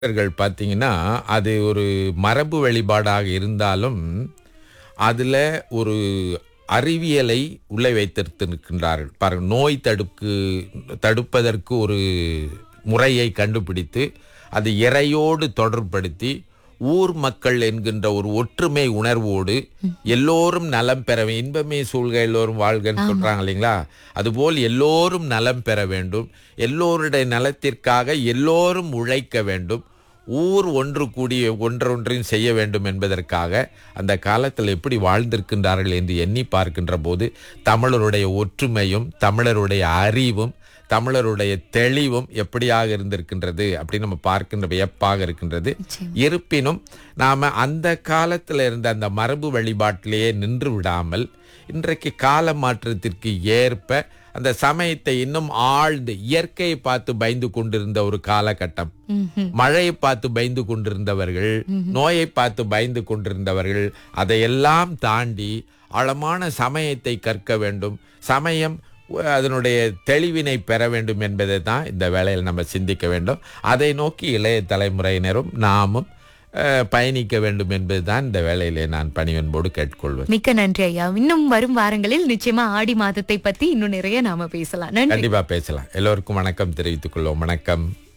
பக்தர்கள் பார்த்தீங்கன்னா அது ஒரு மரபு வழிபாடாக இருந்தாலும் அதில் ஒரு அறிவியலை உள்ளே வைத்திருக்கின்றார்கள் பாருங்க நோய் தடுப்பு தடுப்பதற்கு ஒரு முறையை கண்டுபிடித்து அது இறையோடு தொடர்படுத்தி ஊர் மக்கள் என்கின்ற ஒரு ஒற்றுமை உணர்வோடு எல்லோரும் நலம் பெற வே- இன்பமே சூழ்க எல்லோரும் வாழ்கன்னு சொல்றாங்க இல்லைங்களா அதுபோல் எல்லோரும் நலம் பெற வேண்டும் எல்லோருடைய நலத்திற்காக எல்லோரும் உழைக்க வேண்டும் ஊர் ஒன்று கூடி ஒன்றொன்றையும் செய்ய வேண்டும் என்பதற்காக அந்த காலத்தில் எப்படி வாழ்ந்திருக்கின்றார்கள் என்று எண்ணி பார்க்கின்ற போது தமிழருடைய ஒற்றுமையும் தமிழருடைய அறிவும் தமிழருடைய தெளிவும் எப்படியாக இருந்திருக்கின்றது அப்படின்னு நம்ம பார்க்கின்ற வியப்பாக இருக்கின்றது இருப்பினும் நாம அந்த காலத்தில் இருந்த அந்த மரபு வழிபாட்டிலேயே நின்று விடாமல் இன்றைக்கு கால மாற்றத்திற்கு ஏற்ப அந்த சமயத்தை இன்னும் ஆழ்ந்து இயற்கையை பார்த்து பயந்து கொண்டிருந்த ஒரு காலகட்டம் மழையை பார்த்து பயந்து கொண்டிருந்தவர்கள் நோயை பார்த்து பயந்து கொண்டிருந்தவர்கள் அதையெல்லாம் தாண்டி ஆழமான சமயத்தை கற்க வேண்டும் சமயம் உ- அதனுடைய தெளிவினை பெற வேண்டும் என்பதை தான் இந்த வேளையில் நம்ம சிந்திக்க வேண்டும் அதை நோக்கி இளைய தலைமுறையினரும் நாமும் அஹ், பயணிக்க வேண்டும் என்பதுதான் இந்த வேளையிலே நான் பணிவன்போடு கேட்டுக்கொள்வேன் மிக்க நன்றி ஐயா இன்னும் வரும் வாரங்களில் நிச்சயமா ஆடி மாதத்தை பத்தி இன்னும் நிறைய நாம பேசலாம் நன்றி கண்டிப்பா பேசலாம் எல்லோருக்கும் வணக்கம் தெரிவித்துக் கொள்வோம் வணக்கம்